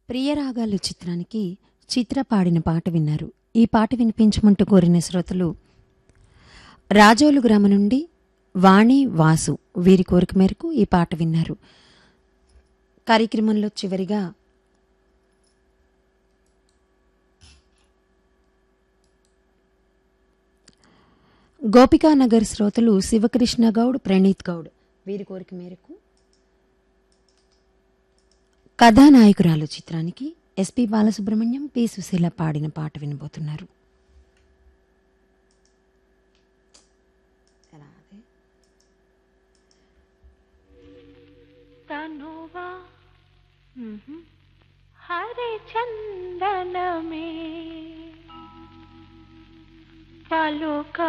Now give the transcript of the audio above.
ప్రియరాగాలు చిత్రానికి చిత్ర పాడిన పాట విన్నారు ఈ పాట వినిపించమంటూ కోరిన శ్రోతలు రాజోలు గ్రామం నుండి వాణి వాసు వీరి కోరిక మేరకు ఈ పాట విన్నారు కార్యక్రమంలో చివరిగా గోపికానగర్ శ్రోతలు శివకృష్ణ గౌడ్ ప్రణీత్ గౌడ్ వీరి కోరిక మేరకు కథానాయకురాలు చిత్రానికి ఎస్పి బాలసుబ్రహ్మణ్యం పి సుశీల పాడిన పాట వినబోతున్నారు ఎలా అది? तनुवा हरे चंदन में फलों का